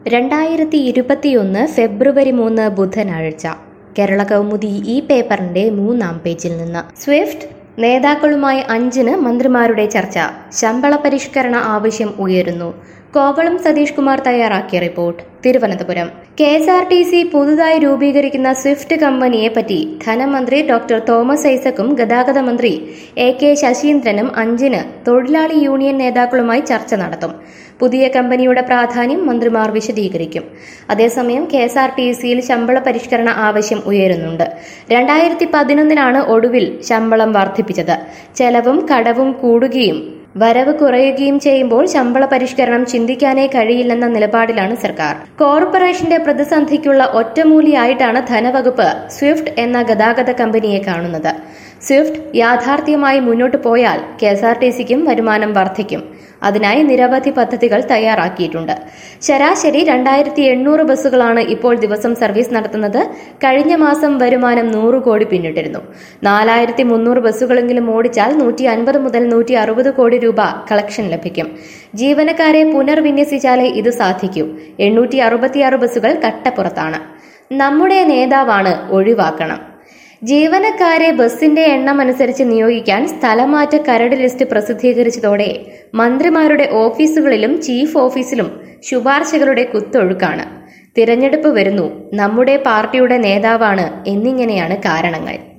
രണ്ടായിരത്തി ഇരുപത്തിയൊന്ന് ഫെബ്രുവരി മൂന്ന് ബുധനാഴ്ച കേരള കൗമുദി ഈ പേപ്പറിന്റെ മൂന്നാം പേജിൽ നിന്ന് സ്വിഫ്റ്റ് നേതാക്കളുമായി അഞ്ചിന് മന്ത്രിമാരുടെ ചർച്ച ശമ്പള പരിഷ്കരണ ആവശ്യം ഉയരുന്നു കോവളം സതീഷ് കുമാർ തയ്യാറാക്കിയ report Thiruvananthapuram K S R T C പുതുതായി രൂപീകരിക്കുന്ന സ്വിഫ്റ്റ് കമ്പനിയെ പറ്റി ധനമന്ത്രി ഡോക്ടർ തോമസ് ഐസക്കും ഗതാഗത മന്ത്രി എ കെ ശശീന്ദ്രനും അഞ്ചിന് തൊഴിലാളി യൂണിയൻ നേതാക്കളുമായി ചർച്ച നടത്തും പുതിയ കമ്പനിയുടെ പ്രാധാന്യം മന്ത്രിമാർ വിശദീകരിക്കും അതേസമയം കെ എസ് ആർ ടി സിയിൽ ശമ്പള പരിഷ്കരണ ആവശ്യം ഉയരുന്നുണ്ട് രണ്ടായിരത്തി പതിനൊന്നിനാണ് ഒടുവിൽ ശമ്പളം വർദ്ധിപ്പിച്ചത് ചെലവും കടവും കൂടുകയും വരവ് കുറയുകയും ചെയ്യുമ്പോൾ ശമ്പള പരിഷ്കരണം ചിന്തിക്കാനേ കഴിയില്ലെന്ന നിലപാടിലാണ് സർക്കാർ കോർപ്പറേഷന്റെ പ്രതിസന്ധിക്കുള്ള ഒറ്റമൂലിയായിട്ടാണ് ധനവകുപ്പ് സ്വിഫ്റ്റ് എന്ന ഗതാഗത കമ്പനിയെ കാണുന്നത് സ്വിഫ്റ്റ് യാഥാർത്ഥ്യമായി മുന്നോട്ട് പോയാൽ കെ എസ് ആർ ടി സിക്കും വരുമാനം വർദ്ധിക്കും അതിനായി നിരവധി പദ്ധതികൾ തയ്യാറാക്കിയിട്ടുണ്ട് ശരാശരി രണ്ടായിരത്തി എണ്ണൂറ് ബസ്സുകളാണ് ഇപ്പോൾ ദിവസം സർവീസ് നടത്തുന്നത് കഴിഞ്ഞ മാസം വരുമാനം നൂറ് കോടി പിന്നിട്ടിരുന്നു നാലായിരത്തി മുന്നൂറ് ബസ്സുകളെങ്കിലും ഓടിച്ചാൽ നൂറ്റി അൻപത് മുതൽ നൂറ്റി അറുപത് കോടി രൂപ കളക്ഷൻ ലഭിക്കും ജീവനക്കാരെ പുനർവിന്യസിച്ചാലേ ഇത് സാധിക്കൂ എണ്ണൂറ്റി അറുപത്തിയാറ് ബസ്സുകൾ കട്ടപ്പുറത്താണ് നമ്മുടെ നേതാവാണ് ഒഴിവാക്കണം ജീവനക്കാരെ ബസിന്റെ എണ്ണം അനുസരിച്ച് നിയോഗിക്കാൻ സ്ഥലമാറ്റ കരട് ലിസ്റ്റ് പ്രസിദ്ധീകരിച്ചതോടെ മന്ത്രിമാരുടെ ഓഫീസുകളിലും ചീഫ് ഓഫീസിലും ശുപാർശകളുടെ കുത്തൊഴുക്കാണ് തിരഞ്ഞെടുപ്പ് വരുന്നു നമ്മുടെ പാർട്ടിയുടെ നേതാവാണ് എന്നിങ്ങനെയാണ് കാരണങ്ങൾ